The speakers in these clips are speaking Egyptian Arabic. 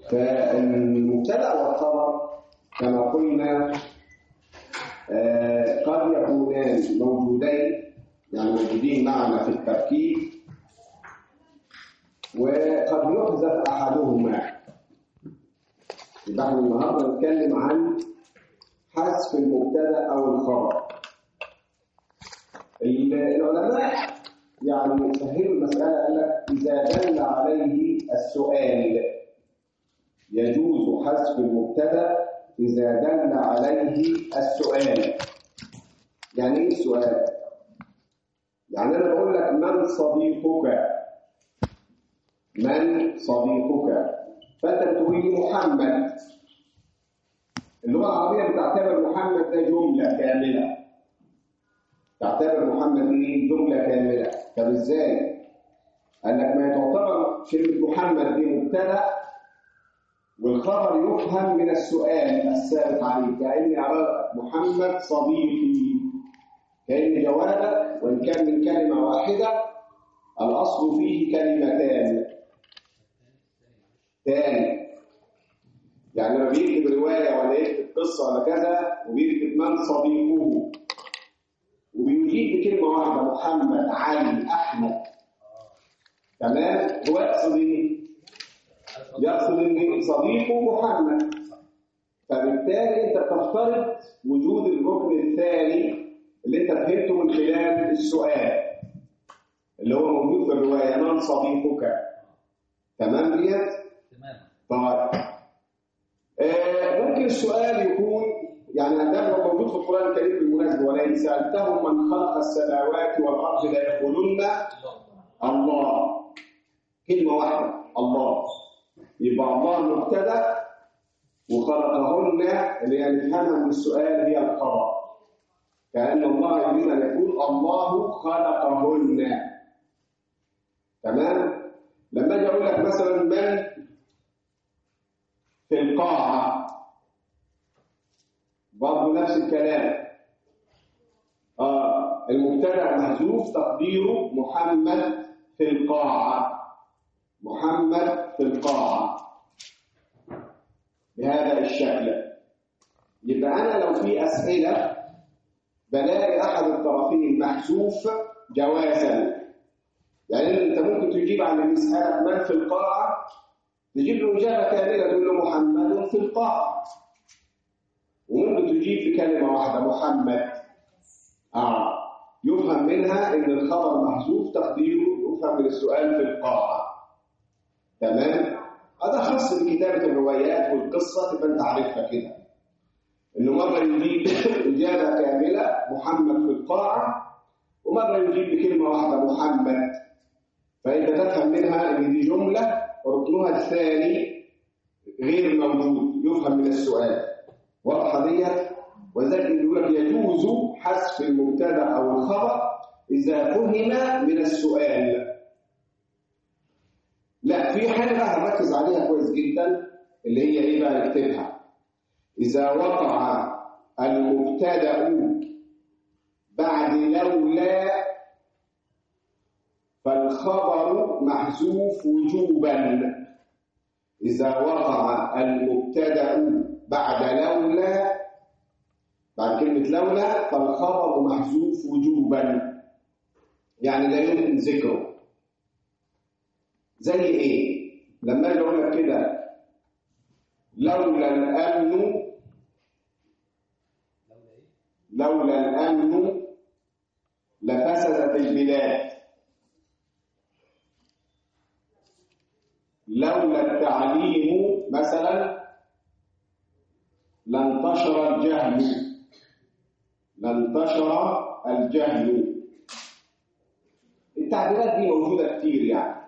فالمبتدا والخبر كما قلنا آه، قد يكونان موجودين يعني موجودين معنا في التركيب وقد يحذف احدهما يبقى احنا النهارده نتكلم عن حذف المبتدا او الخبر العلماء يعني سهلوا المساله قال لك اذا دل عليه السؤال يجوز حذف المبتدا اذا دل عليه السؤال يعني ايه السؤال يعني انا بقول لك من صديقك من صديقك فانت بتقول لي محمد اللغه العربيه بتعتبر محمد ده جمله كامله تعتبر محمد ايه جمله كامله طب ازاي قال لك ما تعتبر كلمه محمد دي مبتدا والخبر يفهم من السؤال الثابت عليه كاني ارى محمد صديقي كان جوابك وان كان من كلمه واحده الاصل فيه كلمتان تاني يعني لما بيكتب روايه ولا يكتب قصه ولا كذا وبيكتب من صديقه وبيجيب بكلمه واحده محمد علي احمد تمام هو يقصد ايه؟ يقصد ان صديقه محمد فبالتالي انت بتفترض وجود الركن الثاني اللي انت فهمته من خلال السؤال اللي هو موجود في الروايه من صديقك تمام ديت؟ تمام طيب آه ممكن السؤال يكون يعني ده هو موجود في القران الكريم بالمناسبه ولئن سالتهم من خلق السماوات والارض ليقولن الله كلمه واحده الله يبقى الله مبتدا وخلقهن اللي هي نفهمها من السؤال هي الخبر كأن الله يريد أن يقول الله خلقهن تمام لما اجي اقول لك مثلا من في القاعة برضه نفس الكلام آه المبتدا محذوف تقديره محمد في القاعة محمد في القاعة بهذا الشكل يبقى أنا لو في أسئلة بلاقي أحد الطرفين محذوف جوازا يعني أنت ممكن تجيب عن اللي يسألك من في القاعة تجيب له إجابة كاملة تقول له محمد في القاعة وممكن تجيب بكلمة واحدة محمد آه يفهم منها إن الخبر محذوف تقديره يفهم من السؤال في القاعة تمام هذا خاص بكتابة الروايات والقصة تبقى أنت عارفها كده إنه مرة يجيب إجابة كاملة محمد في القاعة ومرة يجيب بكلمة واحدة محمد فأنت تفهم منها إن دي جملة ركنها الثاني غير موجود يفهم من السؤال واضحة ديت وذلك يقول لك يجوز حذف المبتدا أو الخبر إذا فهم من السؤال لا في حاجة بقى هنركز عليها كويس جدا اللي هي إيه بقى نكتبها إذا وقع المبتدأ بعد لولا فالخبر محذوف وجوبا إذا وقع المبتدأ بعد لولا بعد كلمة لولا فالخبر محذوف وجوبا يعني لا يمكن ذكره زي ايه لما اجي اقول لك كده لولا الامن لولا ايه؟ لولا الامن لفسدت البلاد لولا التعليم مثلا لانتشر الجهل لانتشر الجهل التعبيرات دي موجوده كتير يعني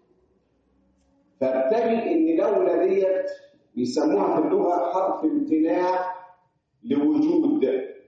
فبتجد ان لولا ديت بيسموها في اللغه حرف امتناع لوجود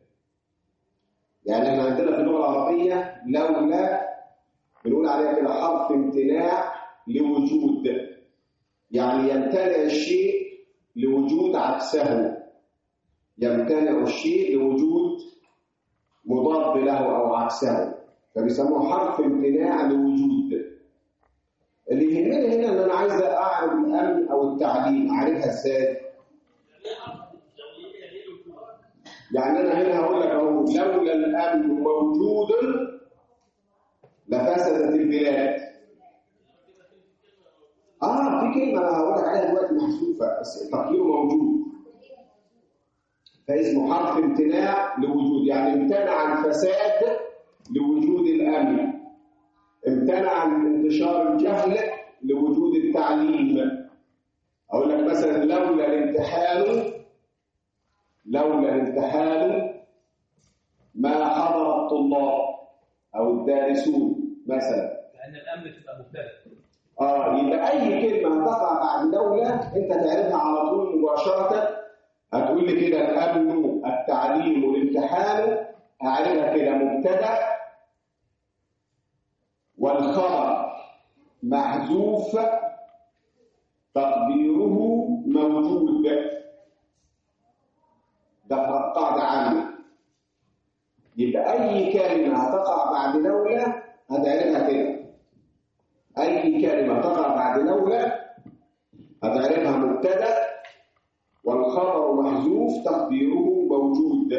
يعني احنا عندنا في اللغه العربيه لولا بنقول عليها كده حرف امتناع لوجود يعني يمتنع الشيء لوجود عكسه يمتنع الشيء لوجود مضاد له او عكسه فبيسموه حرف امتناع لوجود اللي يهمني هنا ان انا عايز اعرف الامن او التعليم عارفها ازاي يعني انا هنا هقول لك اهو لولا الامن موجود لفسدت البلاد اه في كلمه انا هقول لك عليها دلوقتي محذوفه بس تقديره موجود فاسمه حرف امتناع لوجود يعني امتنع الفساد لوجود الامن امتنع عن انتشار الجهل لوجود التعليم اقول لك مثلا لولا الامتحان لولا الامتحان ما حضر الطلاب او الدارسون مثلا لان الامن تبقى مبتدا اه يبقى اي كلمه هتقع بعد دوله انت تعرفها على طول مباشره هتقول لي كده الامن التعليم والامتحان هعرفها كده مبتدا والخبر محذوف تقديره موجود ده قاعده عامه يبقى اي كلمه هتقع بعد دوله هتعرفها كده أي كلمة تقع بعد لولا هتعرفها مبتدأ والخبر محذوف تقديره موجود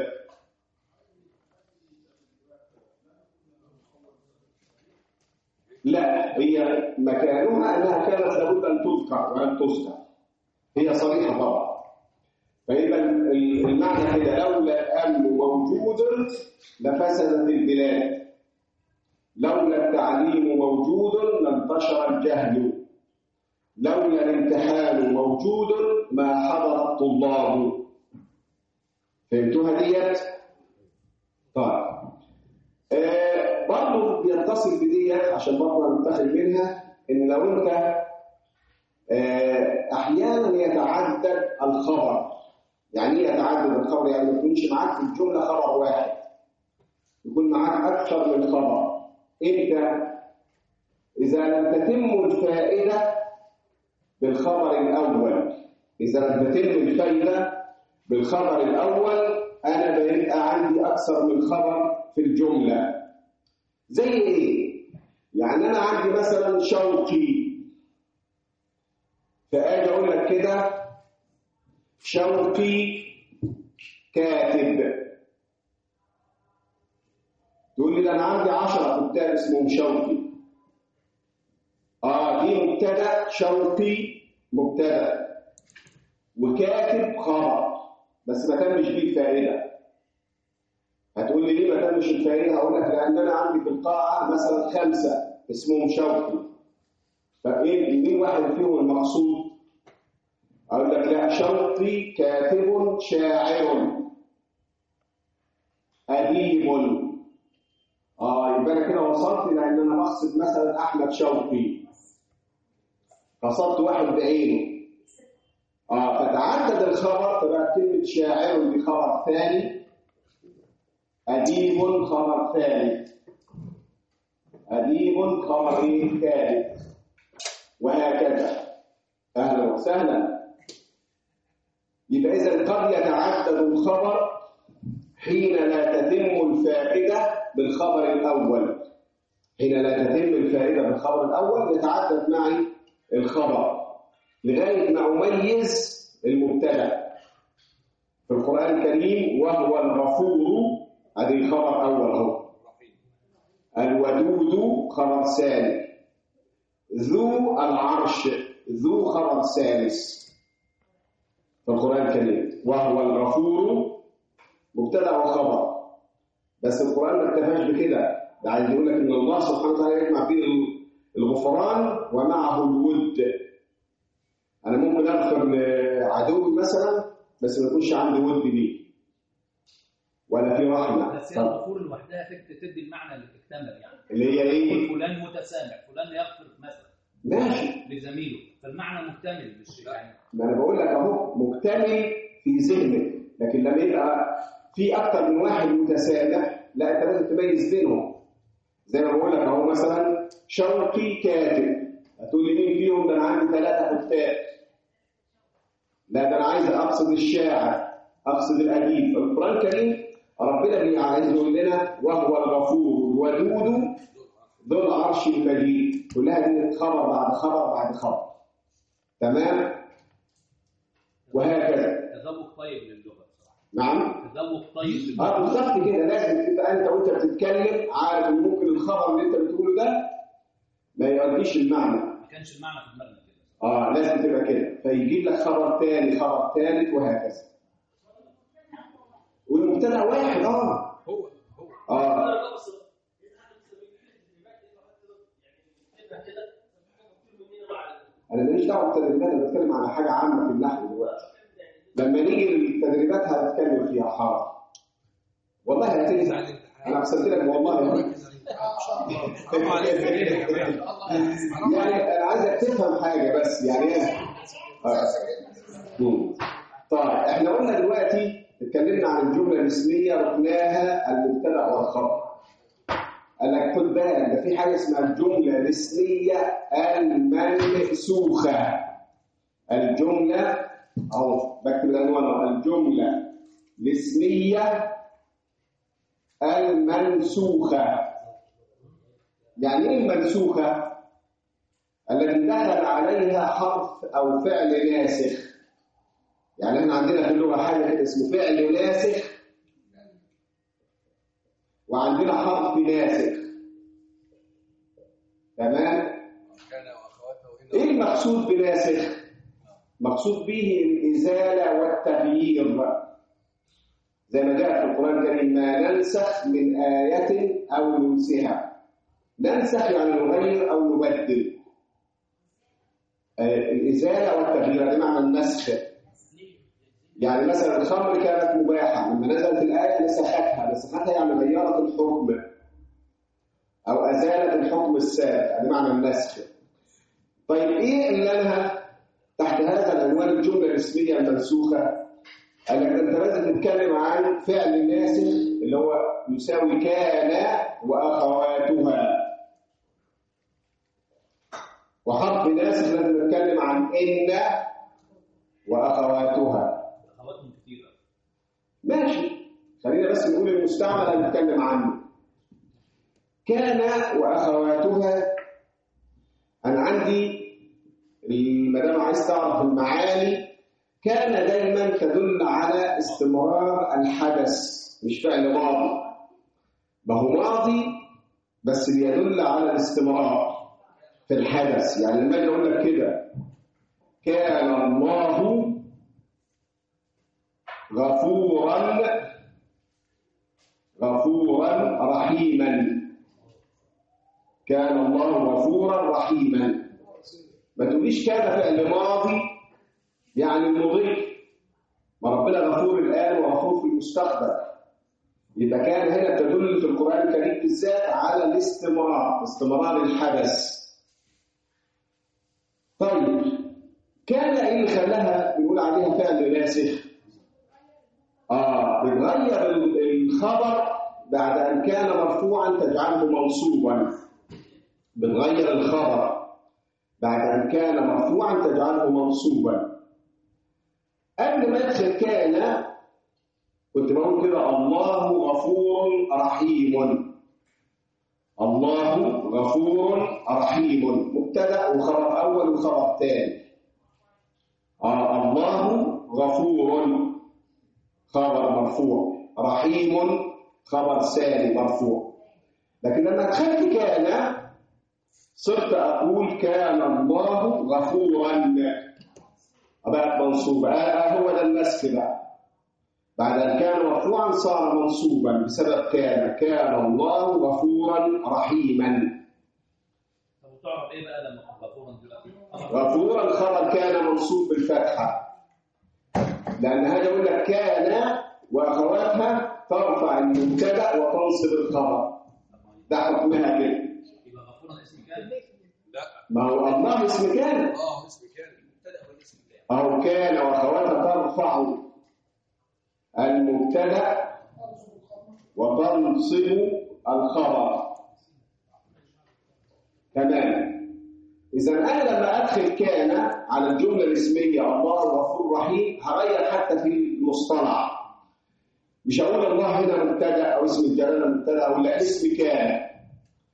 لا هي مكانها أنها كانت لابد أن تذكر وأن تذكر هي صريحة طبعا فإذا المعنى كده لولا الأمن موجود لفسدت البلاد لولا التعليم موجود لانتشر الجهل لولا الامتحان موجود ما حضر الطلاب فهمتوها ديت طيب آه برضه بيتصل بديت عشان برضه نتخذ منها ان لو انت آه احيانا يتعدد الخبر يعني ايه يتعدد الخبر يعني ما يكونش معاك في الجمله خبر واحد يكون معاك اكثر من خبر امتى اذا لم تتم الفائده بالخبر الاول اذا لم تتم الفائده بالخبر الاول انا بيبقى عندي اكثر من خبر في الجمله زي ايه يعني انا عندي مثلا شوقي فاجي اقول لك كده شوقي كاتب تقول لي ده انا عندي 10 كتاب اسمهم شوقي اه دي مبتدا شوقي مبتدا وكاتب خبر بس ما تمش بيه الفائده هتقول لي ليه ما تمش الفائده هقول لك لان انا عندي في القاعه مثلا خمسه اسمهم شوقي فايه مين واحد فيهم المقصود اقول لك لا شوقي كاتب شاعر اديب اه يبقى انا كده وصلت لان انا بقصد مثلا احمد شوقي قصدت واحد بعينه اه فتعدد الخبر فبقى كلمه شاعر دي خبر ثاني اديب خبر ثالث اديب خبر ايه ثالث وهكذا اهلا وسهلا يبقى اذا قد يتعدد الخبر حين لا تتم الفائده بالخبر الأول حين لا تتم الفائدة بالخبر الأول يتعدد معي الخبر لغاية ما أميز المبتدا في القرآن الكريم وهو الغفور هذه خبر أول أهو الودود خبر ثاني ذو العرش ذو خبر ثالث في القرآن الكريم وهو الغفور مبتدا وخبر بس القرآن ما اكتفاش بكده ده عايز يقول لك ان الله سبحانه وتعالى يجمع بين الغفران ومعه الود انا ممكن اغفر لعدوي مثلا بس ما يكونش عندي ود ليه ولا في رحمه بس هي الغفور لوحدها تدي المعنى اللي تكتمل يعني اللي هي ايه فلان متسامح فلان يغفر مثلا ماشي لزميله فالمعنى مكتمل مش يعني ما انا بقول لك اهو مكتمل في ذهنك لكن لما يبقى في اكتر من واحد متسامح لا انت لازم تميز بينهم زي ما بقول لك اهو مثلا شوقي كاتب هتقول لي مين فيهم ده انا عندي ثلاثه كتاب لا ده انا عايز اقصد الشاعر اقصد الاديب القران الكريم ربنا عايز يقول لنا وهو الغفور الودود ذو العرش المجيد كلها دي خبر بعد خبر بعد خبر تمام وهكذا تذوق طيب للغه بصراحه نعم تذوق طيب للغه اه بالظبط كده لازم تبقى انت وانت بتتكلم عارف ان ممكن الخبر اللي انت بتقوله ده ما يؤديش المعنى ما كانش المعنى في دماغنا كده اه لازم تبقى كده فيجيب لك خبر تاني خبر ثالث وهكذا والمبتدا واحد اه هو هو اه انا ماليش دعوه بالتدريبات انا بتكلم على حاجه عامه في النحو دلوقتي لما نيجي للتدريبات هنتكلم فيها حاضر والله هتنزل انا اقسمت لك والله ركز عليه ان شاء الله حرام عليك يا جماعه حرام يعني عليك انا عايزك تفهم حاجه بس يعني ايه آه. مم. طيب احنا قلنا دلوقتي اتكلمنا عن الجمله الاسميه ركناها المبتدا والخبر قال لك خد بالك ده في حاجه اسمها الجمله الاسميه المنسوخه الجمله اهو بكتب العنوان أهو. الجمله الاسميه المنسوخه يعني ايه المنسوخه التي دخل عليها حرف او فعل ناسخ يعني احنا عندنا في اللغه حاجه كده اسمه فعل ناسخ وعندنا حرف ناسخ تمام كان واخواته ايه هنا المقصود بناسخ مقصود به الازاله والتغيير زي ما جاء في القران الكريم ما ننسخ من ايه او ننسها ننسخ يعني نغير او نبدل آه، الازاله والتغيير ده معنى النسخ يعني مثلا الخمر كانت مباحه لما نزلت الايه نسختها نسختها يعني غيرت الحكم او ازالت الحكم السابق ده معنى النسخ طيب ايه اللي انا تحت هذا العنوان الجمله الاسميه المنسوخه قال لك انت لازم تتكلم عن فعل ناسخ اللي هو يساوي كان واخواتها وحرف ناسخ لازم نتكلم عن ان واخواتها اخواتهم كتيره ماشي خلينا بس نقول المستعمل اللي نتكلم عنه كان واخواتها انا عندي ما دام عايز تعرف المعاني كان دايما تدل على استمرار الحدث مش فعل ماضي ما هو ماضي بس بيدل على الاستمرار في الحدث يعني لما اجي اقول لك كده كان الله غفورا غفورا رحيما كان الله غفورا رحيما ما تقوليش كان فعل ماضي يعني المضي ما ربنا غفور الآن وغفور في المستقبل يبقى كان هنا تدل في القرآن الكريم بالذات على الاستمرار استمرار الحدث طيب كان ايه اللي خلاها نقول عليها فعل ناسخ اه بتغير ال- الخبر بعد ان كان مرفوعا تجعله منصوبا بتغير الخبر بعد ان كان مرفوعا تجعله منصوبا قبل ما يدخل كان كنت بقول كده الله غفور رحيم الله غفور رحيم مبتدا وخبر اول وخبر ثاني آه الله غفور خبر مرفوع رحيم خبر ثاني مرفوع لكن لما دخلت كان صرت اقول كان الله غفورا بقت منصوبه آه هو ده النسخ بقى بعد أن كان مرفوعا صار منصوبا بسبب كان كان الله غفورا رحيما طب وتعرف ايه بقى لما تبقى غفورا دلوقتي؟ غفورا الخبر كان منصوب بالفتحة لأن هذا يقول لك كان وأخواتها ترفع المبتدأ وتنصب الخبر ده حكمها كده يبقى غفورا اسم كان لا ما هو الله اسم كان اه اسم كان المبتدا والاسم كان أو كان وأخواتها ترفع المبتدأ وتنصب الخبر تمام إذا أنا لما أدخل كان على الجملة الاسمية الله غفور رحيم هغير حتى في المصطلح مش هقول الله هنا مبتدأ أو اسم الجلالة مبتدأ أو لا اسم كان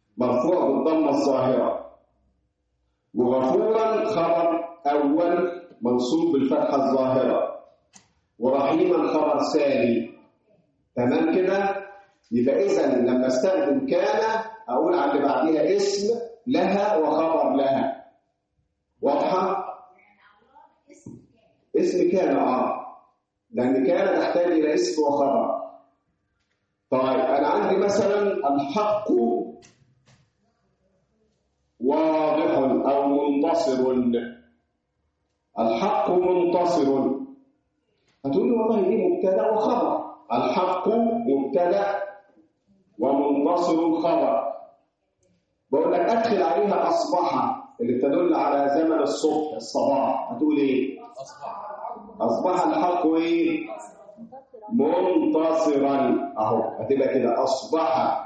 مرفوع بالضمة الظاهرة وغفورا خبر أول منصوب بالفتحة الظاهرة ورحيما خبر ثاني تمام كده يبقى إذا لما استخدم كان أقول على اللي بعديها اسم لها وخبر لها واضحة؟ اسم كان اه لأن كان تحتاج إلى اسم وخبر طيب أنا عندي مثلا الحق واضح أو منتصر الحق منتصر هتقول لي والله دي مبتدا وخبر الحق مبتدا ومنتصر خبر بقول لك ادخل عليها اصبح اللي تدل على زمن الصبح الصباح هتقول ايه أصبح اصبح الحق ايه منتصرا اهو هتبقى كده اصبح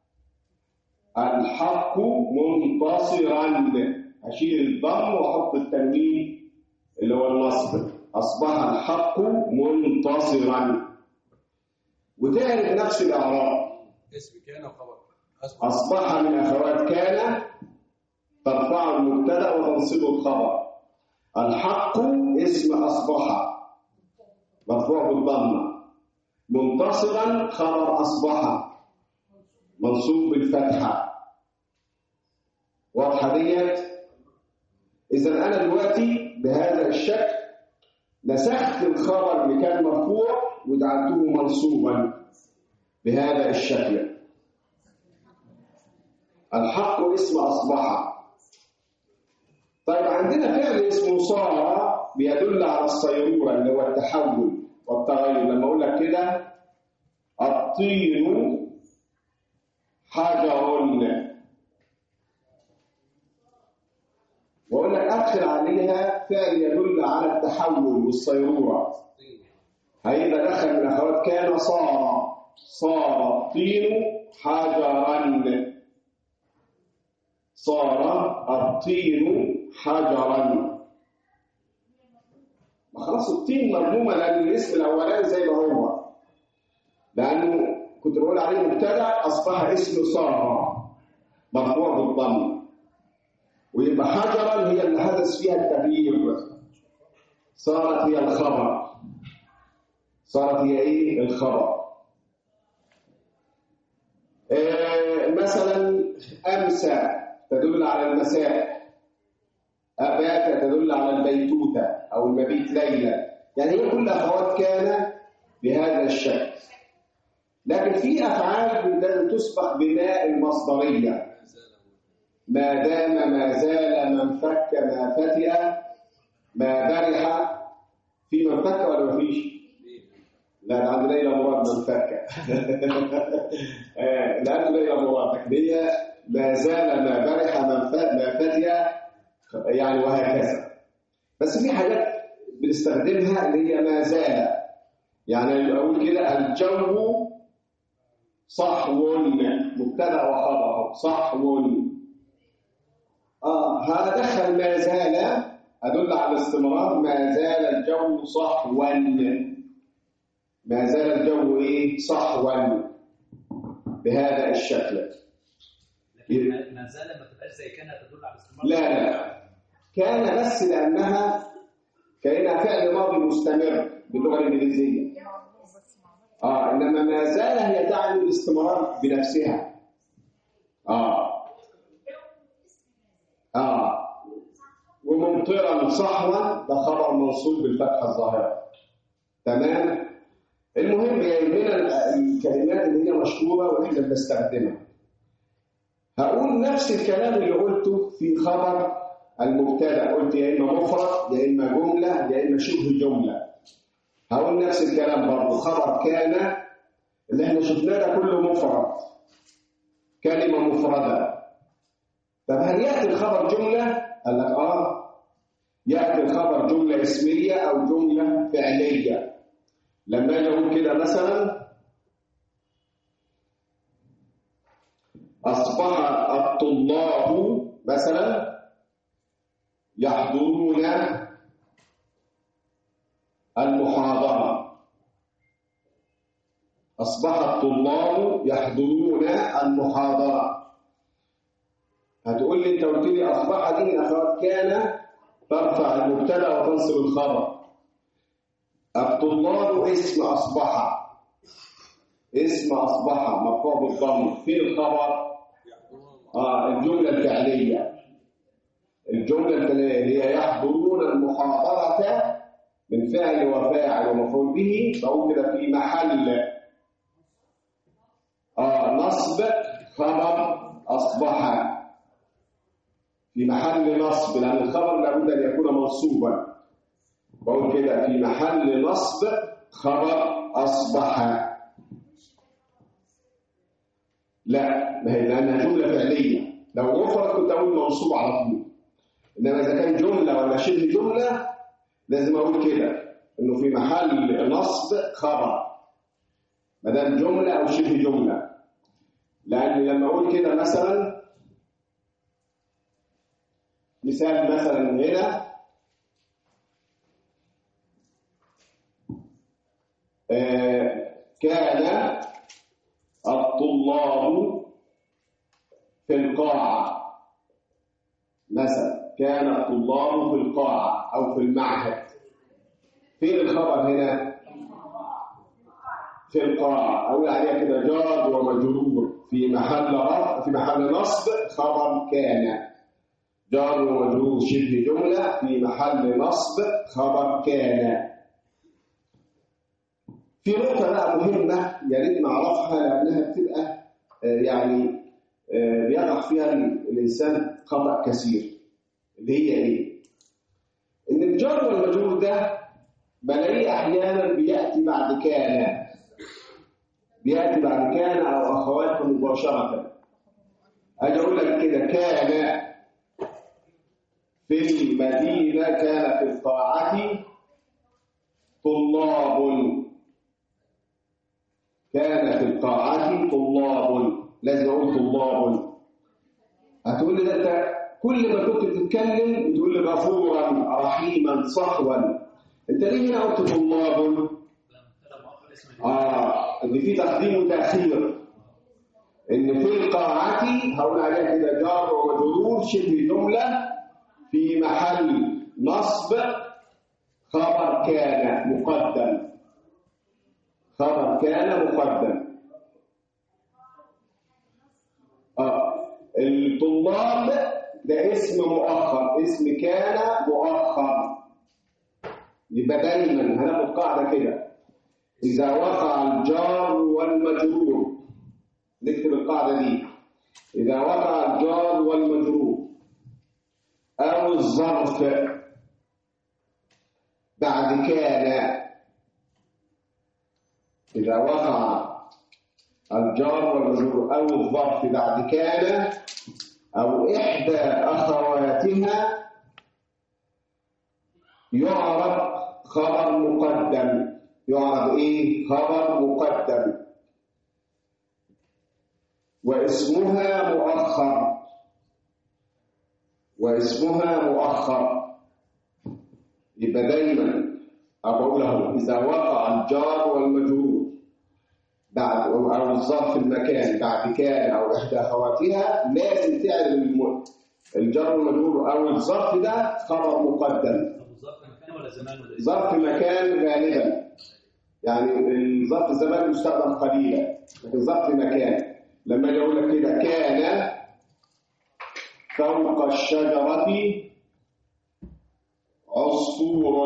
الحق منتصرا اشيل الضم واحط التنوين اللي هو النصب اصبح الحق منتصرا وتعرف نفس الاعراب اسم كان وخبر أصبح اصبح من اخوات كان ترفع المبتدا وتنصب الخبر الحق اسم اصبح مرفوع بالضمه منتصرا خبر اصبح منصوب بالفتحه واضحه ديت اذا انا دلوقتي بهذا الشكل نسخت الخبر اللي كان مرفوع وجعلته منصوبا بهذا الشكل الحق اسم اصبح طيب عندنا فعل اسمه صار بيدل على الصيرورة اللي هو التحول والتغير لما اقول لك كده الطين حجر واقول لك ادخل عليها فعل يدل على التحول والصيرورة هيبقى دخل من اخوات كان صار صار الطين حجرا صار الطين حجرا ما خلاص الطين مرمومه لان الاسم الاولاني زي ما هو لانه كنت بقول عليه مبتدا اصبح اسم صار مرفوع بالضم ويبقى حجرا هي اللي حدث فيها التغيير صارت هي الخبر صارت هي ايه الخبر آه مثلا امسى تدل على المساء أبات تدل على البيتوتة أو المبيت ليلة يعني هي كل أخوات كان بهذا الشكل لكن في أفعال لازم تسبق بماء المصدرية ما دام ما زال من فك ما فتئ ما برح في من فك ولا ما فيش؟ لا ده عند ليلى مراد من فك آه، لا عند ليلى مراد لكن هي ما زال ما برح من ف- ما فتئ يعني وهكذا بس في حاجات بنستخدمها اللي هي ما زال يعني اقول كده الجو صحو مبتدا وخبر صحو اه هدخل ما زال ادل على الاستمرار ما زال الجو صحوا ما زال الجو ايه صحوا بهذا الشكل لكن ما- ما زال ما تبقاش زي كانها تدل على الاستمرار لا لا كان بس لأنها كأنها فعل ماضي مستمر باللغة الإنجليزية آه إنما ما زال هي تعني الاستمرار بنفسها آه آه وممطرا صحوا ده خبر منصوب بالفتحة الظاهرة تمام المهم يهمنا الكلمات اللي هي مشهورة واحنا بنستخدمها هقول نفس الكلام اللي قلته في خبر المبتدا قلت يا اما مفرد يا اما جمله يا اما شبه جمله هقول نفس الكلام برضه خبر كان اللي احنا شفناه ده كله مفرد كلمه مفرده طب هل ياتي الخبر جمله قال لك اه ياتي الخبر جمله اسميه او جمله فعليه لما اجي اقول كده مثلا أصبح الطلاب مثلا يحضرون المحاضرة أصبح الطلاب يحضرون المحاضرة هتقول لي أنت قلت لي أصبح دي من أخوات كان ترفع المبتدا وتنصب الخبر الطلاب اسم اصبح اسم اصبح مرفوع بالضم فين الخبر اه الجمله الفعليه الجمله الفعليه اللي هي يحضرون المحاضره من فعل وفاعل ومفعول به بقول كده في محل آه نصب خبر أصبح في محل نصب لأن الخبر لابد أن يكون منصوبا بقول كده في محل نصب خبر أصبح لا ما هي لأنها جملة فعلية لو مفرد كنت أقول منصوب على طول إنما إذا كان جملة ولا شبه جملة لازم أقول كده إنه في محل نصب خبر ما دام جملة أو شبه جملة لأن لما أقول كده مثلا مثال مثلا هنا آه، كان الطلاب في القاعة مثلا كان الطلاب في القاعة أو في المعهد فين الخبر هنا؟ في القاعة أو عليها كده جار ومجرور في محل رفع في محل نصب خبر كان جار ومجرور شبه جملة في محل نصب خبر كان في نقطة بقى مهمة يا ريت نعرفها لأنها بتبقى آه، يعني آه، بيقع فيها الإنسان خطأ كثير اللي هي إيه؟ إن الجار والمجرور ده بلاقيه أحيانا بيأتي بعد كان بيأتي بعد كان أو أخواته مباشرة أجي أقول لك كده كان في المدينة كان في القاعة طلاب كان في القاعة طلاب لازم أقول طلاب هتقول لي ده أنت كل ما كنت بتتكلم بتقول لي غفورا رحيما صحوا أنت ليه هنا قلت طلاب؟ مبتدا مؤخر اسم آه اللي فيه تقديم وتأخير إن في القاعة هقول عليها كده جار ومجرور شبه جملة في محل نصب خبر كان مقدم خبر كان مقدم آه الطلاب ده اسم مؤخر اسم كان مؤخر يبقى دايما هناخد قاعدة كده إذا وقع الجار والمجرور نكتب القاعدة دي إذا وقع الجار والمجرور أو الظرف بعد كان إذا وقع الجار والمجرور أو الظرف بعد كان أو إحدى أخواتها يعرف خبر مقدم يعرف إيه؟ خبر مقدم واسمها مؤخر واسمها مؤخر يبقى دايما أقول له إذا وقع الجار والمجرور بعد أو الظرف المكان بعد كان أو إحدى أخواتها لازم تعرف الم- الجار والمجرور أو الظرف ده خبر مقدم طب الظرف مكان ولا زمان ولا اسم؟ ظرف مكان غالبا يعني الظرف زمان يستخدم قليلا لكن ظرف مكان لما اجي اقول لك كده كان فوق الشجرة عصفور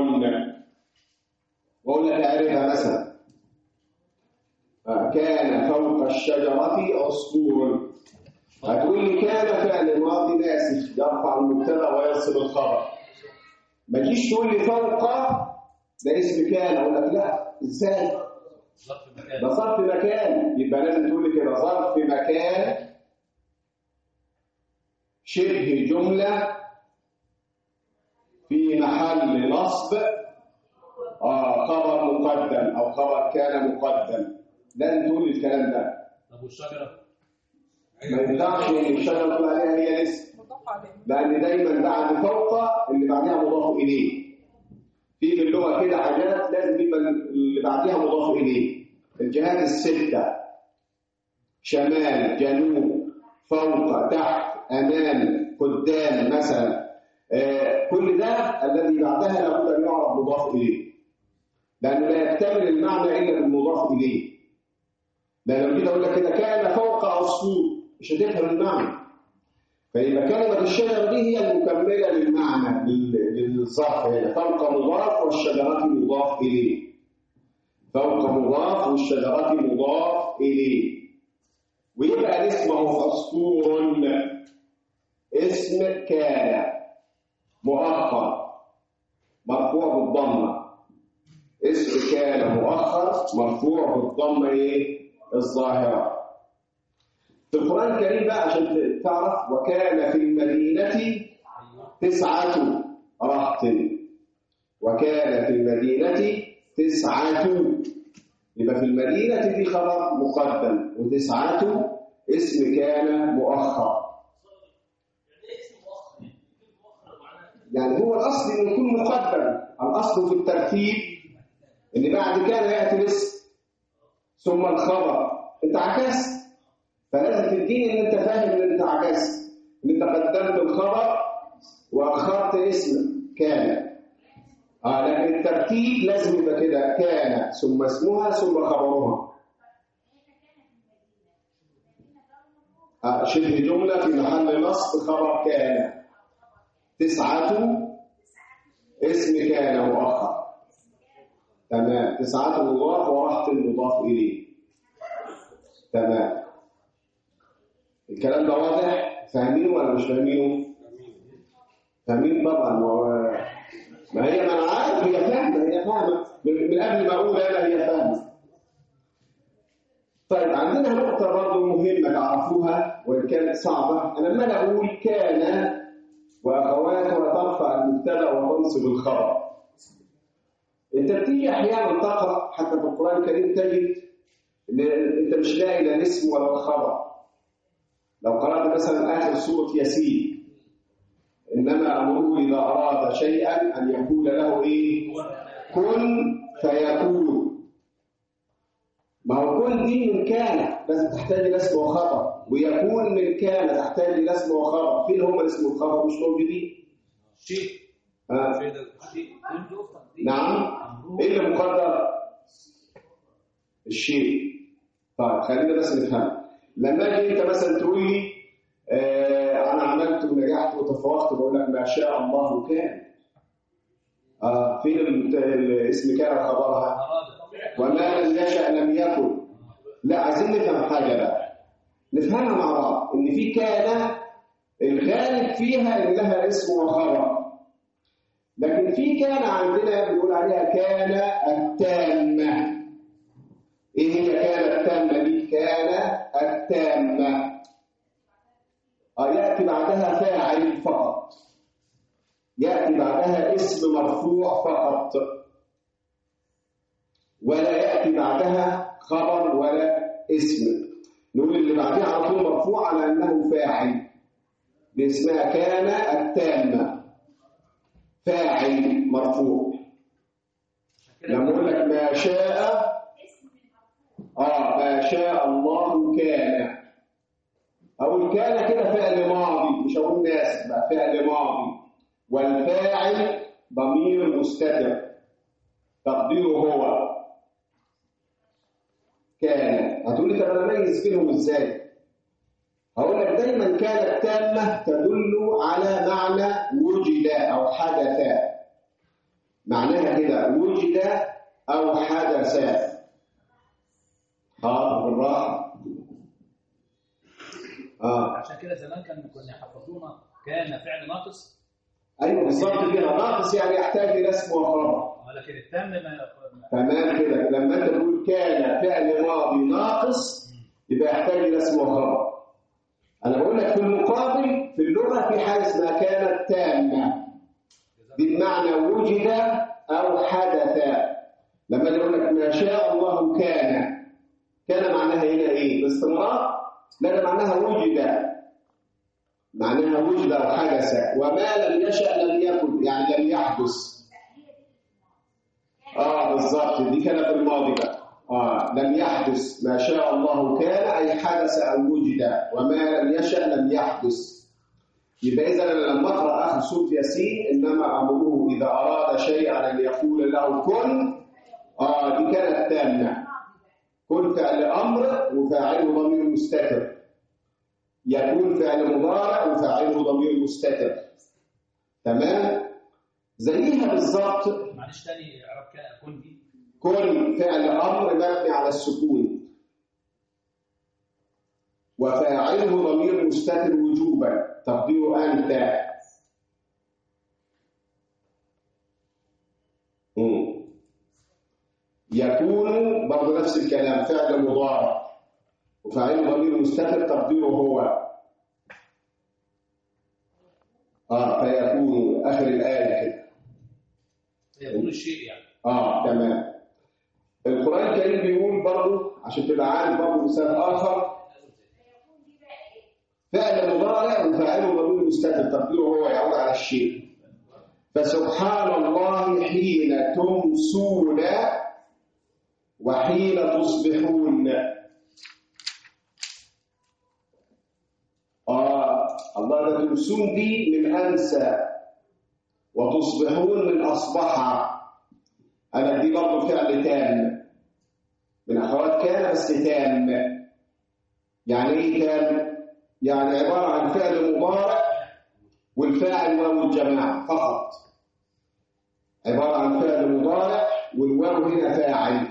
واقول لك اعرفها مثلا آه، كان فوق الشجرة عصفور هتقول لي كان فعل ماضي ناسخ يرفع المبتدا وينصب الخبر ما تجيش تقول لي فوق ده اسم كان اقول لك لا ازاي ظرف مكان ده ظرف مكان يبقى لازم تقول لي كده ظرف مكان شبه جمله في محل نصب آه خبر مقدم او خبر كان مقدم لازم تقول لي الكلام ده طب والشجره ما ينفعش ان الشجره تقول عليها هي الاسم مضاف عليه لأن دايما بعد فوق اللي بعدها مضاف إليه في في اللغة كده حاجات لازم يبقى اللي بعدها مضاف إليه الجهات الستة شمال جنوب فوق تحت أمام قدام مثلا آه، كل ده الذي بعدها لابد ان يعرف مضاف اليه لانه لا يكتمل المعنى الا بالمضاف اليه لان لو كده اقول لك كده كان فوق عصفور مش هتفهم المعنى فيبقى كلمه الشجره دي هي المكمله للمعنى لل- للظرف هنا فوق مضاف والشجرات مضاف اليه فوق مضاف والشجرات مضاف اليه ويبقى الاسم هو عصفور اسم كان مؤخر مرفوع بالضمه اسم كان مؤخر مرفوع بالضمه ايه الظاهره في القران الكريم بقى عشان تعرف وكان في المدينه تسعه رهط وكان في المدينه تسعه يبقى في المدينه دي خبر مقدم وتسعه اسم كان مؤخر يعني هو الاصل انه يكون مقدم الاصل في الترتيب ان بعد كان ياتي الاسم ثم الخبر انت عكست فلازم تديني ان انت فاهم ان انت عكست ان انت قدمت الخبر واخرت اسم كان اه لكن الترتيب لازم يبقى كده كان ثم اسمها ثم خبرها آه شبه جمله في محل نصب خبر كان تسعة اسم كان مؤخر تمام تسعة مضاف ورحت المضاف إليه تمام الكلام ده واضح فاهمينه ولا مش فاهمينه فاهمين طبعا و... ما هي ما انا عارف هي فاهمه هي فاهمه من من قبل ما اقول انا هي فاهمه طيب عندنا نقطه برضه مهمه تعرفوها وان كانت صعبه انا لما اقول كان واخواتها ترفع المبتدا وتنصب الخبر انت بتيجي احيانا تقرا حتى في القران الكريم تجد ان انت مش لاقي لا الاسم ولا الخبر لو قرات مثلا اخر سوره ياسين انما امره اذا اراد شيئا ان يقول له ايه كن فيكون ما هو كن دي من كان لازم تحتاج الى اسم وخبر ويكون من كان تحتاج الى اسم وخبر فين هم الاسم والخبر مش موجودين شيء آه. شيء ده شيء نعم ايه اللي مقدر الشيء طيب خلينا بس نفهم لما اجي انت مثلا تقول لي آه انا عملت ونجحت وتفوقت بقول لك ما شاء الله كان آه فين ال- الاسم كان خبرها أراد وما لم يشأ لم يكن لا عايزين نفهم حاجة بقى نفهمها مع بعض إن في كان الغالب فيها إن لها اسم وخبر لكن في كان عندنا بنقول عليها كان التامة إيه هي كان التامة دي؟ كان التامة آه يأتي بعدها فاعل فقط يأتي بعدها اسم مرفوع فقط ولا يأتي بعدها خبر ولا اسم نقول اللي بعدها على طول مرفوع على أنه فاعل دي اسمها كان التامة فاعل مرفوع لما أقول لك ما شاء آه ما شاء الله كان أقول كان كده فعل ماضي مش هقول ناسب بقى فعل ماضي والفاعل ضمير مستتر تقديره هو كان هتقول لي طب انا اميز بينهم ازاي هقول لك دايما كانت تامه تدل على معنى وجد او حدث معناها كده وجد او حدث اه بالراحه اه عشان كده زمان كان كنا يحفظونا كان فعل ناقص ايوه بالظبط كده ناقص يعني يحتاج الى اسم وخبر ولكن التام ما تمام كده لما انت تقول كان فعل ماضي ناقص يبقى يحتاج الى اسم وخبر انا بقول لك في المقابل في اللغه في حاجه اسمها كانت تامه دي بمعنى وجد او حدث لما اجي اقول لك ما شاء الله كان كان معناها هنا ايه باستمرار لا ده معناها وجد معناها وجد او حدث وما لم يشأ لم يكن يعني لم يحدث اه بالظبط دي كانت الماضي بقى اه لم يحدث ما شاء الله كان اي حدث او وجد وما لم يشأ لم يحدث يبقى اذا انا لما اقرا اخر سوره ياسين انما امره اذا اراد شيئا ان يقول له كن اه دي كانت تامه كن فعل امر وفاعله ضمير مستتر يكون فعل مضارع وفاعله ضمير مستتر تمام زيها بالظبط معلش تاني اعراب كان كن دي كن فعل امر مبني على السكون وفاعله ضمير مستتر وجوبا تقديره انت مم. يكون برضه نفس الكلام فعل مضارع وفاعله ضمير مستتر تقديره هو اه فيكون اخر الايه كده يكون الشيء يعني اه تمام القرآن الكريم بيقول برضه عشان تبقى عارف برضه مثال آخر فعل مضارع وفاعله ضمير مستتر تقديره هو يعود على الشيء فسبحان الله حين تمسون وحين تصبحون آه الله ده تمسون دي من أنسى وتصبحون من أصبح أنا دي برضه فعل تام من أخوات كان بس تام يعني إيه تام؟ يعني عبارة عن فعل مضارع والفاعل واو الجماعة فقط عبارة عن فعل مضارع والواو هنا فاعل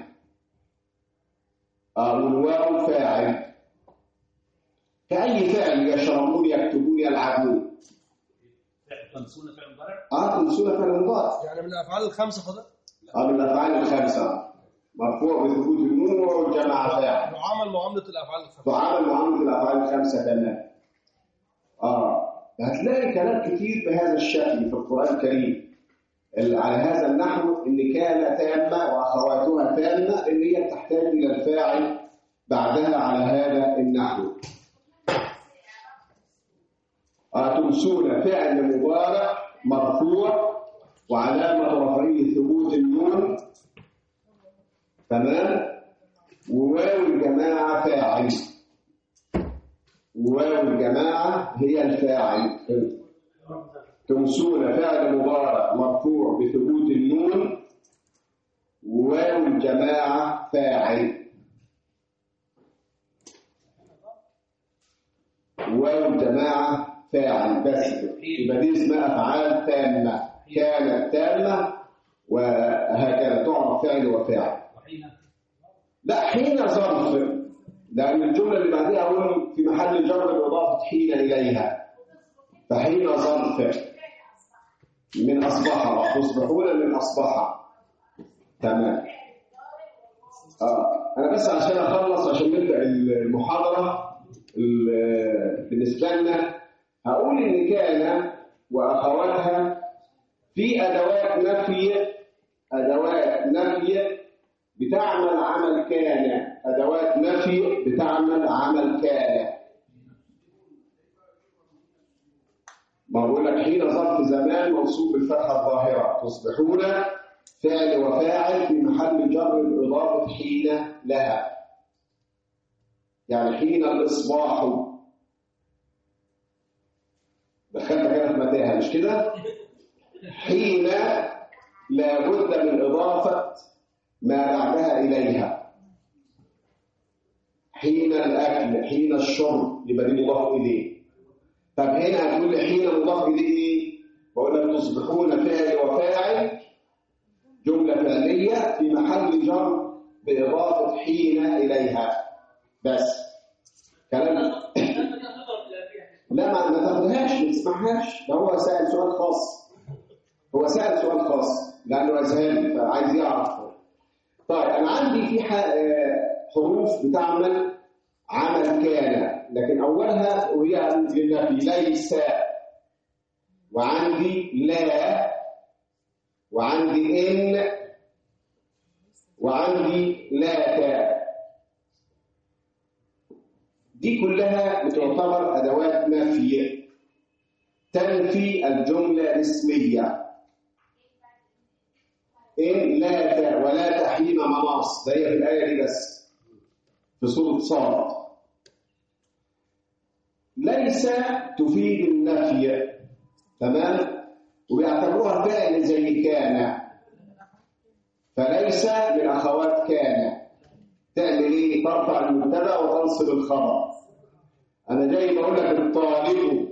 آه والواو فاعل كأي فعل يشربون يكتبون يلعبون فعل تنسون فعل مضارع اه تنسون فعل مضارع يعني من الافعال الخمسه حضرتك اه من الأفعال الخمسة مرفوع بثبوت النون والجماعة فاعل معامل معامله الافعال الخمسه تعامل معاملة الأفعال الخمسة تمام. آه هتلاقي كلام كتير بهذا الشكل في القرآن الكريم ال- على هذا النحو إن كان تامة وأخواتها تامة إن هي تحتاج إلى الفاعل بعدها على هذا النحو. آه تمسون فعل مضارع مرفوع وعلامة رفعه ثبوت النون تمام وواو الجماعة فاعل واو الجماعة هي الفاعل تمسون فعل مضارع مرفوع بثبوت النون واو الجماعة فاعل واو الجماعة فاعل بس يبقى دي اسمها أفعال تامة كانت تامة وهكذا تعرف فعل وفاعل وحين لا حين ظرف لأن الجملة اللي بعدها أقول في محل جر بإضافة حين إليها فحين ظرف من أصبح تصبحون من أصبح تمام آه. أنا بس عشان أخلص عشان نبدأ المحاضرة ال- بالنسبة لنا هقول إن كان وأخواتها في أدوات نفي أدوات نفي بتعمل عمل كان أدوات نفي بتعمل عمل كان ما بقول لك حين ظرف زمان موصوف بالفتحة الظاهرة تصبحون فعل وفاعل في محل جر بإضافة حين لها يعني حين الإصباح دخلت كده في متاهة مش كده؟ حين لابد من إضافة ما بعدها إليها حين الأكل حين الشرب يبقى دي مضاف إليه طب هنا هتقول لي حين مضاف إليه إيه؟ بقول لك تصبحون فاعل وفاعل جملة فعلية في محل جر بإضافة حين إليها بس كلام لا ما ما تاخدهاش ما تسمعهاش ده هو سأل سؤال خاص هو سأل سؤال خاص لأنه أذهاني فعايز يعرف طيب أنا عندي في ح- آه، حروف بتعمل عمل كان لكن أولها وهي للنفي ليس وعندي لا وعندي إن وعندي لا تا دي كلها بتعتبر أدوات نفي تنفي الجملة الاسمية إن لا ت ولا تحين مناص ده هي في الآية دي بس في سورة صاد ليس تفيد النفي تمام وبيعتبروها فعل زي كان فليس من اخوات كان تعمل ايه ترفع المبتدا وتنصب الخبر انا جاي بقول لك الطالب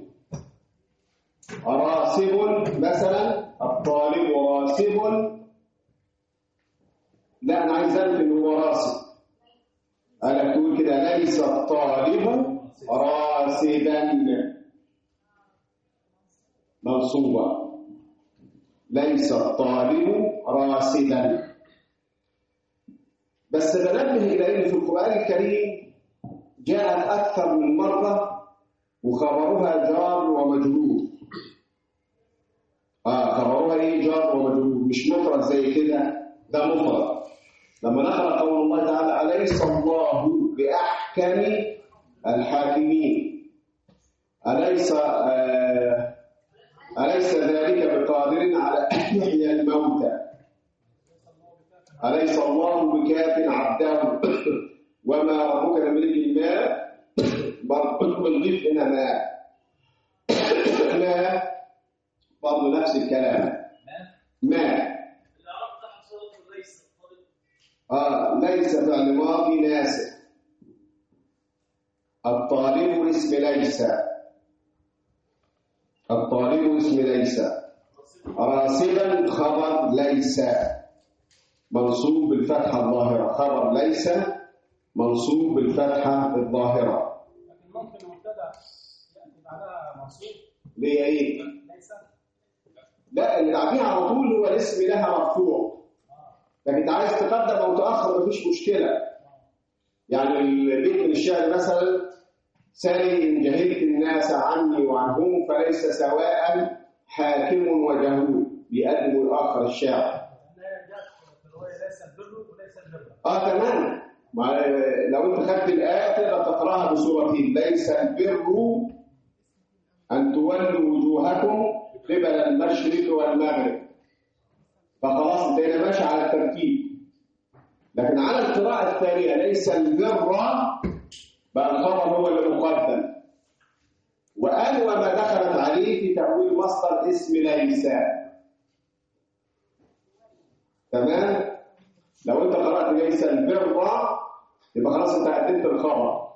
راسب مثلا الطالب راسب لا انا عايز انفي ان هو راسب انا تقول كده ليس الطالب راسبا منصوبا ليس الطالب راسبا بس بنبه الى ان في القران الكريم جاءت اكثر من مره وخبرها جار ومجرور اه خبرها ايه جار ومجرور مش مفرد زي كده ده مفرد لما نقرا قول الله تعالى اليس الله باحكم الحاكمين اليس آه اليس ذلك بقادر على ان يحيي الموتى اليس الله بكاف عبده وما ربك بملك الماء بنضيف هنا ماء ماء برضه نفس الكلام ماء آه ليس فعل ماضي ناسخ الطالب اسم ليس الطالب اسم ليس راسبا خبر ليس منصوب بالفتحة الظاهرة خبر ليس منصوب بالفتحة الظاهرة لكن ممكن المبتدا ياتي بعدها منصوب ليه ايه؟ ليس لا اللي بعديها على طول هو الاسم لها مرفوع لكن انت عايز تقدم او تاخر مفيش مشكله يعني البيت من الشعر مثلا سالي ان جهلت الناس عني وعنهم فليس سواء حاكم وجهول بيقدم الاخر الشاعر لا جاءت في الروايه ليس البر وليس البر اه تمام ما لو انت خدت الايه تقدر تقراها بصورتين ليس البر ان تولوا وجوهكم قبل المشرق والمغرب فخلاص انت هنا ماشي على الترتيب لكن على القراءه الثانيه ليس البر بقى الخبر هو اللي مقدم وقال وما دخلت عليه في تأويل مصدر اسم ليس تمام لو انت قرأت ليس البر يبقى خلاص انت قدمت الخبر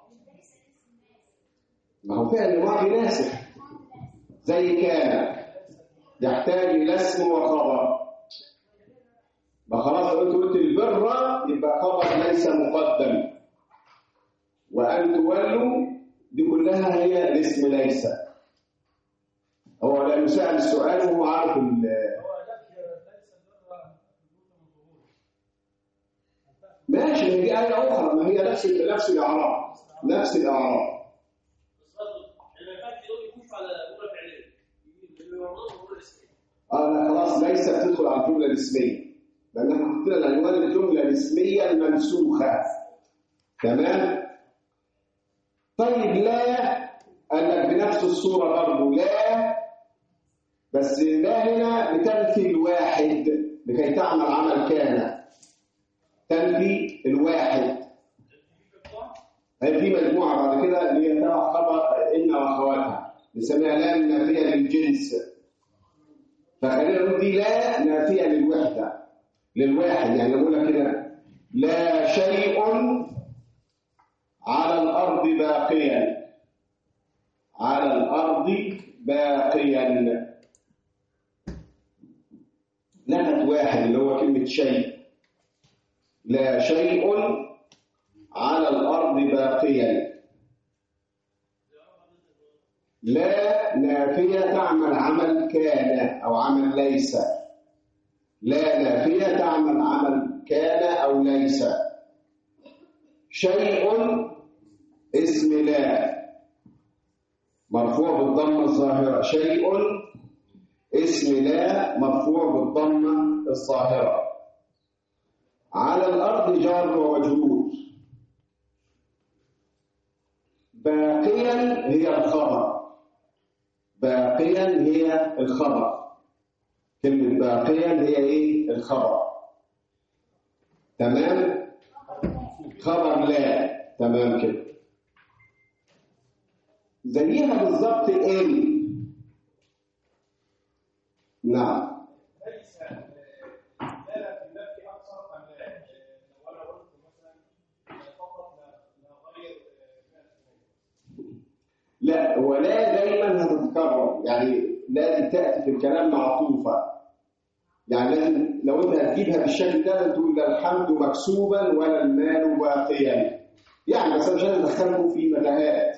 ما هو فعل ماضي ناسخ زي كان يحتاج الى اسم وخبر ما خلاص لو انت قلت البر يبقى خبر ليس مقدم وان تولوا دي كلها هي الاسم ليس هو لا يسأل السؤال وهو عارف ال- هو ذكر ليس البر من ظهور ماشي هي دي آية أخرى ما هي نفس نفس الأعراب نفس الأعراب اه لا خلاص ليس بتدخل على الجملة الاسمية لأن احنا حطينا العنوان الجملة الاسمية المنسوخة تمام طيب لا قال لك بنفس الصورة برضه لا بس لا هنا بتنفي الواحد لكي تعمل عمل كان تنفي الواحد هي في مجموعة بعد كده اللي هي تبع خبر إن وأخواتها نسميها لا نافية للجنس فخلينا نقول دي لا نافية للوحدة للواحد يعني نقول لك كده لا شيء على الأرض باقيا على الأرض باقيا نفت واحد اللي هو كلمة شيء لا شيء على الأرض باقيا لا نافية تعمل عمل كان أو عمل ليس لا نافية تعمل عمل كان أو ليس شيء اسم لا مرفوع بالضمة الظاهرة شيء اسم لا مرفوع بالضمة الظاهرة على الأرض جار ومجرور باقيا هي الخبر باقيا هي الخبر كلمة باقيا هي ايه الخبر تمام خبر لا تمام كده زيها بالظبط ال نعم ليس دالة في النفي أكثر أم لو أنا قلت مثلا فقط لا لا غير لا ولا دايما هتتكرر يعني لازم تأتي في الكلام معطوفة يعني لازم لو انت هتجيبها بالشكل ده لازم تقول لا الحمد مكسوبا ولا المال باقيا يعني بس انا مش عايز ادخلكم في متاهات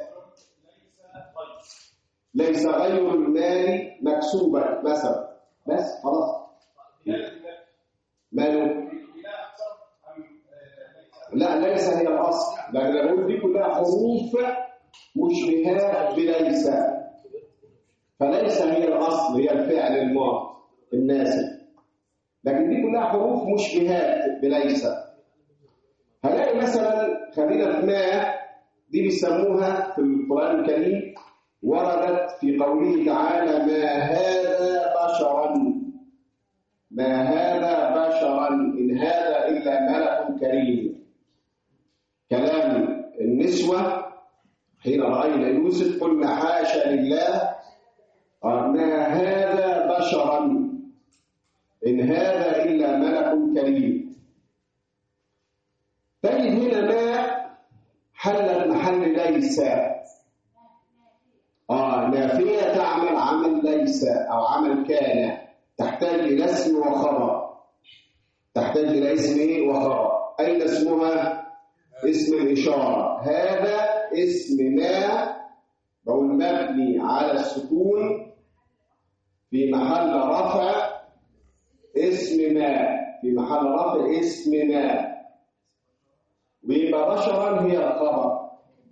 ليس غير ليس غير المال مكسوبا مثلا بس خلاص دالة النفي ماله لا أكثر أم ليس لا ليس هي الاصل لكن انا بقول دي كلها حروف مشبهات بليس فليس هي الاصل هي الفعل الماضي الناسب لكن دي كلها حروف مشبهات بليس هلاقي مثلا خلينا في ما دي بيسموها في القران الكريم وردت في قوله تعالى ما هذا بشرا ما هذا بشرا ان هذا الا ملك كريم كلام النسوة حين رأينا يوسف قلنا حاشا لله ما هذا بشرا إن هذا إلا ملك كريم تجد هنا ما حلت محل ليس آه نافية تعمل عمل ليس أو عمل كان تحتاج إلى اسم وخبر تحتاج إلى اسم إيه وخبر أين اسمها؟ اسم الإشارة هذا اسم ما بقول مبني على السكون في محل رفع اسم ما في محل رفع اسم ما ويبقى بشرا هي الخبر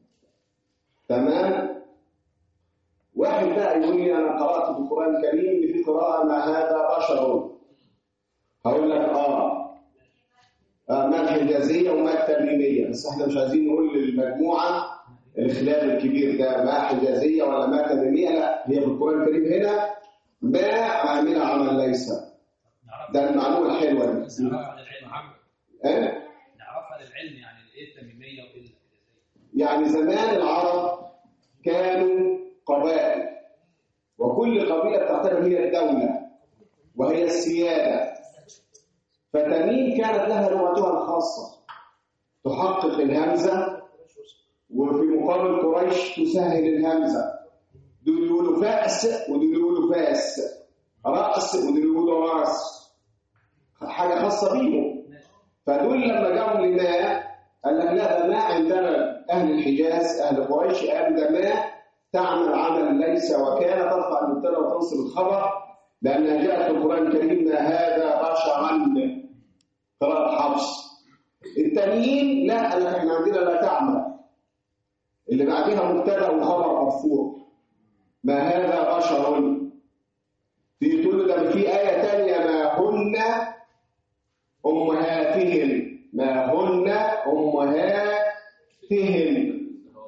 تمام واحد بقى يقول لي انا قرات في القران الكريم ان في قراءه ما هذا بشر هقول لك اه آه، ما الحجازية وما التميمية بس احنا مش عايزين نقول للمجموعة الخلاف الكبير ده ما حجازية ولا ما تميمية لا هي في القرآن الكريم هنا ما عاملة عمل ليس نعرفها ده المعلومة الحلوة دي نعرفها للعلم اه؟ نعرفها للعلم يعني ايه التميميه وايه الحجازيه يعني زمان العرب كانوا قبائل وكل قبيلة تعتبر هي الدولة وهي السيادة فتميم كانت لها لغتها الخاصة تحقق الهمزة وفي مقابل قريش تسهل الهمزة دول يقولوا فأس ودول يقولوا فاس رأس ودول يقولوا راس حاجة خاصة بيهم فدول لما جاءوا لما قال لك لا ده ما عندنا أهل الحجاز أهل قريش قالوا ده ما تعمل عمل ليس وكان ترفع المبتدا وتنصب الخبر لأنها جاءت في القرآن الكريم ما هذا بشرا قراءة حفص التانيين لا قال لك احنا عندنا لا تعمل اللي بعدها مبتدا وخبر مرفوع ما هذا بشر تيجي تقول له ده في آية تانية ما هن أمهاتهم ما هن أمهاتهم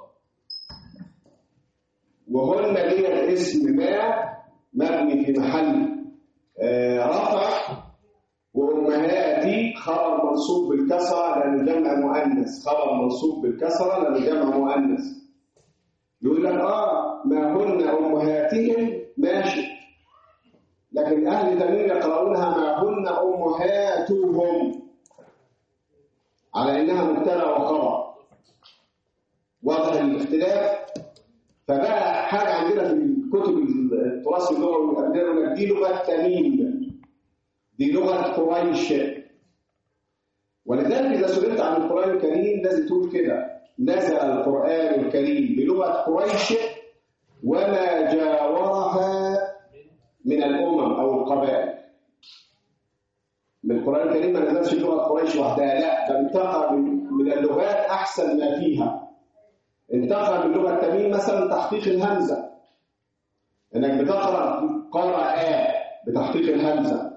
وهن دي اسم ما مبني في محل آه، رفع وأمهاتي خبر منصوب بالكسرة لأنه جمع مؤنث خبر منصوب بالكسرة لأنه جمع مؤنث يقول لك آه ما هن أمهاتهم ماشي لكن أهل تميم يقرؤونها ما هن أمهاتهم على إنها مبتدأ وخبر واضح الاختلاف فبقى حاجة عندنا في الكتب التراث اللغوي والأبدان دي لغة تميم دي لغة قريش ولذلك إذا سئلت عن القرآن الكريم لازم تقول كده نزل القرآن الكريم بلغة قريش وما جاورها من الأمم أو القبائل من القرآن الكريم ما نزلش بلغة قريش وحدها لا ده انتقى من من اللغات أحسن ما فيها انتقى من لغة تميم مثلا تحقيق الهمزة انك بتقرأ قرأ بتحقيق الهمزة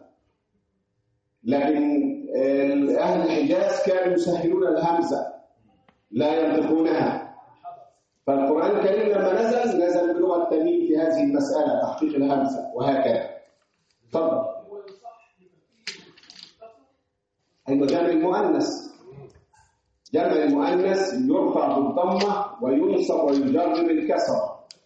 لكن آه، أهل الحجاز كانوا يسهلون الهمزة لا ينطقونها فالقرآن الكريم لما نزل نزل بلغة تميم في هذه المسألة تحقيق الهمزة وهكذا تفضل أيوة جمع المؤنث جمع المؤنث يرفع بالضمة وينصب ويجر بالكسرة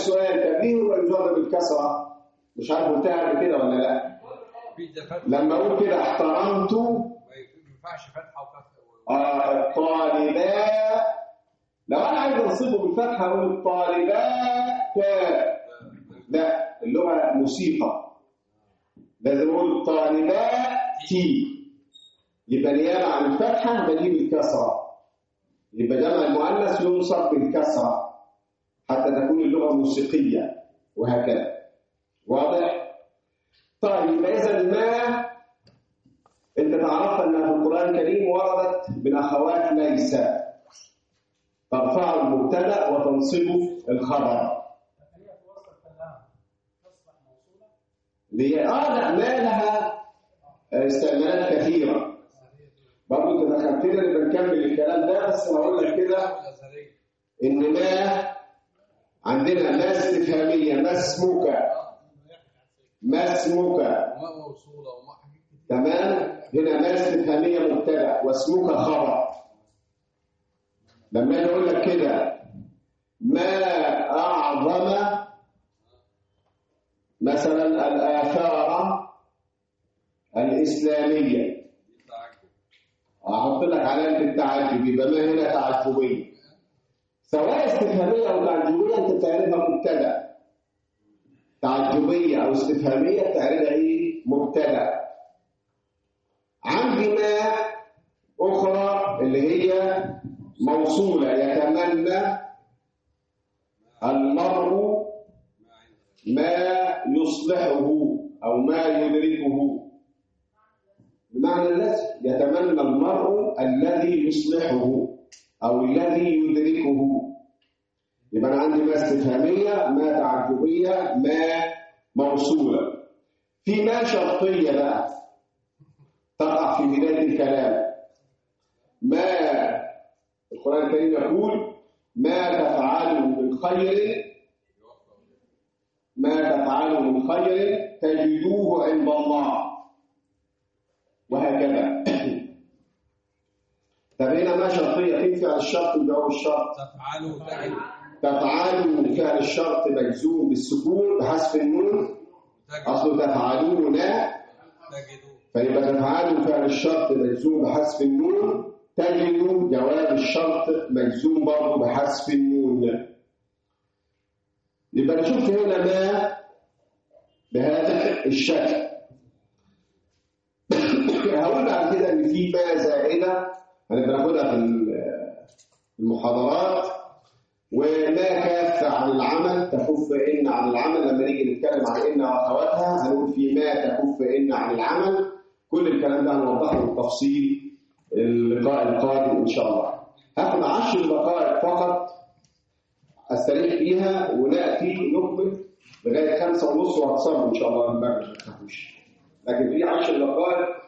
السؤال طب ليه هو يجر بالكسره مش عارف قلتها قبل كده ولا لا في ده فتح لما اقول كده احترمت ما ينفعش فتحه وفتحه آه، الطالبات لو انا عايز انصبه بالفتحه اقول الطالبات لا اللغه موسيقى لازم اقول الطالبات يبقى نيابه عن الفتحه بجيب الكسره يبقى جمع المؤنث ينصب بالكسره حتى تكون اللغه موسيقيه وهكذا واضح طيب يبقى اذا ما انت تعرفت انها في القران الكريم وردت من اخوات ليس ترفع المبتدا وتنصب الخبر هي في وسط الكلام تصبح موصولة اللي هي اه لا ما لها استعمالات كثيره برضه انت دخلتنا نبقى نكمل الكلام ده بس هقول لك كده الازهريه ان ما عندنا ما استفهاميه ما اسمك ما اسمك وما موصوله وما حاجات كتير تمام هنا ما استفهاميه مبتدا واسمك خبر لما اجي اقول لك كده ما اعظم مثلا الاثار الاسلاميه تعجب احط لك علامه التعجب يبقى ما هنا تعجبيه سواء استفهاميه او تعجبيه انت بتعرفها مبتدا تعجبيه او استفهاميه بتعرفها ايه مبتدا عندي ما اخرى اللي هي موصوله يتمنى المرء ما عندك ما يصلحه او ما يدركه بمعنى الذي يتمنى المرء الذي يصلحه او الذي يدركه يبقى انا عندي ما استفهاميه ما تعجبيه ما موصوله في ما شرطيه بقى تقع في بدايه الكلام ما القران الكريم يقول ما تفعلوا من خير ما تفعلوا من خير تجدوه عند الله وهكذا طب هنا ما شرطية فين فعل الشرط وجواب الشرط تفعلوا تجد تفعلوا فعل الشرط مجزوم بالسكون بحذف النون تجد أصله تفعلون تجدوا فيبقى تفعلوا فعل الشرط مجزوم بحذف النون تجدوا جواب الشرط مجزوم برضه بحذف النون يبقى نشوف هنا ما بهذا الشكل هقول بعد كده ان في ما زائده هنبقى ناخدها في المحاضرات وما كافه عن العمل تكف ان عن العمل لما نيجي نتكلم عن ان واخواتها هنقول في ما تكف ان عن العمل كل الكلام ده هنوضحه بالتفصيل اللقاء القادم ان شاء الله هاخد عشر دقائق فقط استريح فيها وناتي نكمل لغايه خمسة ونص وهتصلوا ان شاء الله المغرب ما تخافوش لكن في عشر دقائق